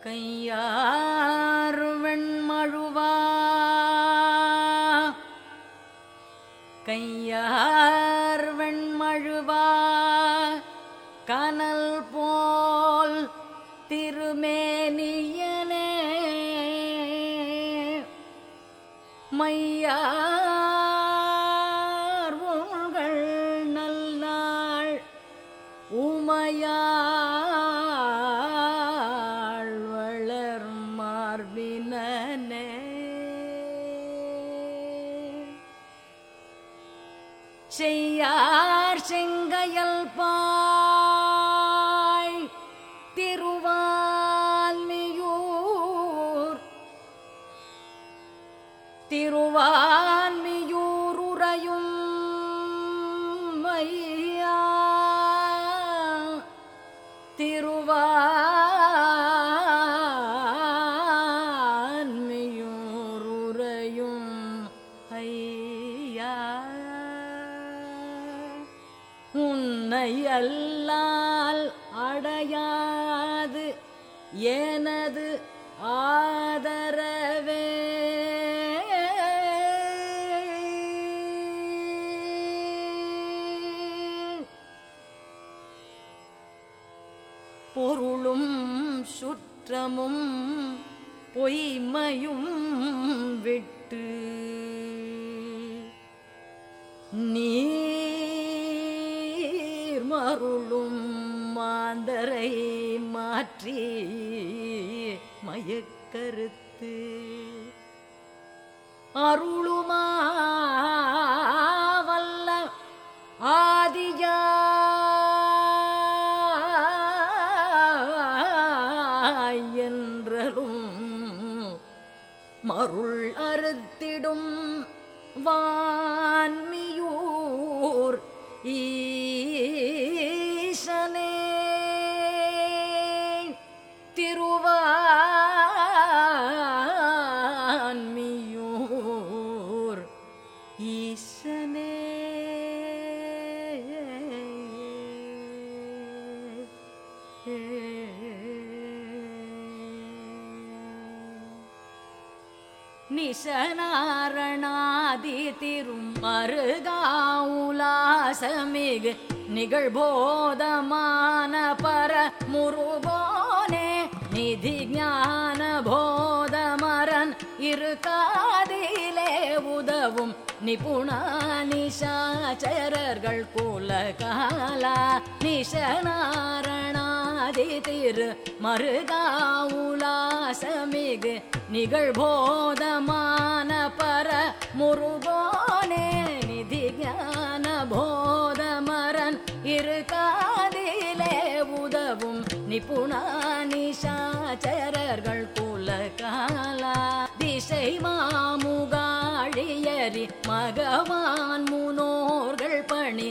கையார் வெண்மழுவா கையார் வெண்மழுவா கனல் போல் திருமேனியனே மையார் உங்கள் நல்நாள் உமையாள் வளர் மார்பினே செய்யார் செங்கையல் பாய் திருவான்மியூர் திருவான்மியூர் உறையும் ஐயா திருவான்மியூர் உறையும் ஐயா உன்னை அல்லால் அடையாது எனது ஆதரவே பொருளும் சுற்றமும் பொய்மையும் விட்டு நீர் மருளும் மாந்தரை மாற்றி மயக்கருத்து அருளுமாவல்ல ஆதியா என்றலும் மருள் அறுத்திடும் வான்மியூர் ஈசனே திருவான்மியூர் ஈசனே நிசனாரணாதி திரும் மருகாவுலாசமிகு நிகழ்போதமான பர முருகோனே நிதி ஞான போதமரன் இரு காதிலே உதவும் நிபுணா நிஷாச்சரர்கள் குலகாலா நிஷனாரணாதி திரு மருகாவுலாசமிகு நிகழ்போதமான பர முருகோனே நிதி ஞான போதமரன் இரு காதிலே உதவும் நிபுணா நிஷாச்சரர்கள் குலகாலா திசை மாமுகாழியரி மகவான் முனோர்கள் பணி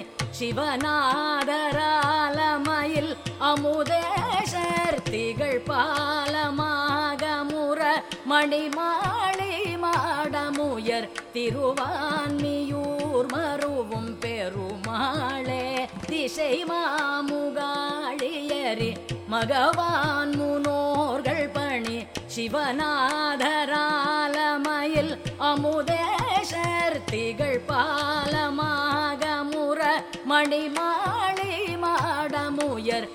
சிவநாதராலமயில் அமுதேஷர் திகழ் பாலமாக முற மணிமாளி மாடமுயர் திருவான்மியூர் மருவும் பெருமாளே திசை மாமுகாழியரி மகவான் முனோர்கள் பணி சிவநாதராலமயில் அமுதேஷர் திகழ் பாலமாக முற மணிமாளி மாடமுயர்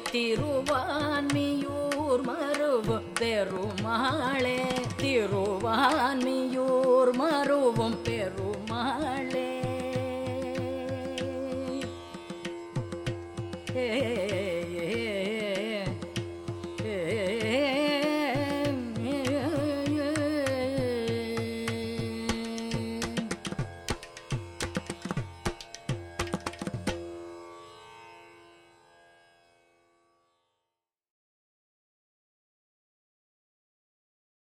திருவான்மியூர் மருவு பெருமாளே திருவான்மி